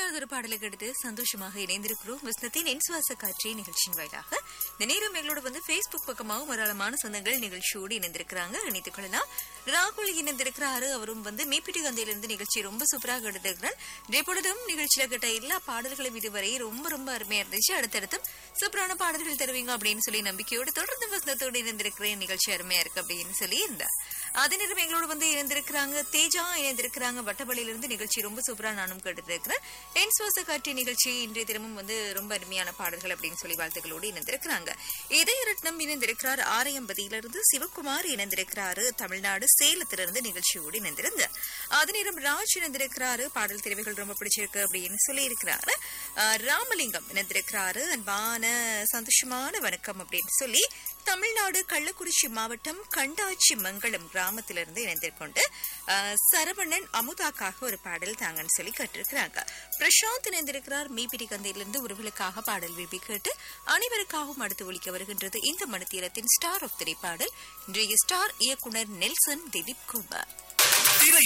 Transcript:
அருமையான ஒரு பாடலை எடுத்து சந்தோஷமாக இணைந்திருக்கிறோம் விஸ்னத்தின் என் சுவாச காட்சி நிகழ்ச்சியின் வாயிலாக இந்த நேரம் எங்களோட வந்து பேஸ்புக் பக்கமாகவும் ஏராளமான சொந்தங்கள் நிகழ்ச்சியோடு இணைந்திருக்கிறாங்க இணைத்துக் கொள்ளலாம் ராகுல் இணைந்திருக்கிறாரு அவரும் வந்து மீப்பிட்டி கந்தையிலிருந்து நிகழ்ச்சி ரொம்ப சூப்பராக எடுத்திருக்கிறார் இப்பொழுதும் நிகழ்ச்சியில கேட்ட எல்லா பாடல்களும் இதுவரை ரொம்ப ரொம்ப அருமையா இருந்துச்சு அடுத்தடுத்தும் சூப்பரான பாடல்கள் தருவீங்க அப்படின்னு சொல்லி நம்பிக்கையோடு தொடர்ந்து வசனத்தோடு இணைந்திருக்கிறேன் நிகழ்ச்சி அருமையா இருக்கு அப்படின்னு சொல்லி இருந்தார் அதே நேரம் எங்களோட வந்து இணைந்திருக்கிறாங்க தேஜா இணைந்திருக்கிறாங்க வட்டப்பள்ளியிலிருந்து நிகழ்ச்சி ரொம்ப சூப்பரா நானும் கேட்டுருக்கிறேன் என் சுவாச காட்சி நிகழ்ச்சி இன்றைய தினமும் வந்து ரொம்ப அருமையான பாடல்கள் அப்படின்னு சொல்லி வாழ்த்துக்களோடு இணைந்திருக்கிறாங்க இதய ரத்னம் இணைந்திருக்கிறார் ஆரையம்பதியிலிருந்து சிவகுமார் இணைந்திருக்கிறாரு தமிழ்நாடு சேலத்திலிருந்து நிகழ்ச்சியோடு இணைந்திருந்தார் அதே நேரம் ராஜ் இணைந்திருக்கிறாரு பாடல் தெரிவுகள் ரொம்ப பிடிச்சிருக்கு அப்படின்னு சொல்லி இருக்கிறாரு ராமலிங்கம் இணைந்திருக்கிறாரு அன்பான சந்தோஷமான வணக்கம் அப்படின்னு சொல்லி தமிழ்நாடு கள்ளக்குறிச்சி மாவட்டம் கண்டாச்சி மங்கலம் கிராமத்திலிருந்து இணைந்திருக்கொண்டு அஹ், சரவணன் அமுதாக்காக ஒரு பாடல் தாங்கன்னு சொல்லி கேட்டிருக்கிறாங்க பிரசாந்த் இணைந்திருக்கிறார் மீபிடி கந்தையிலிருந்து உறவுகளுக்காக பாடல் விரும்பி கேட்டு அனைவருக்காகவும் அடுத்து ஒலிக்க வருகின்றது இந்த மணித்தீரத்தின் ஸ்டார் ஆஃப் திரைப்பாடல் இன்றைய ஸ்டார் இயக்குனர் நெல்சன் திலீப் குமார் திரை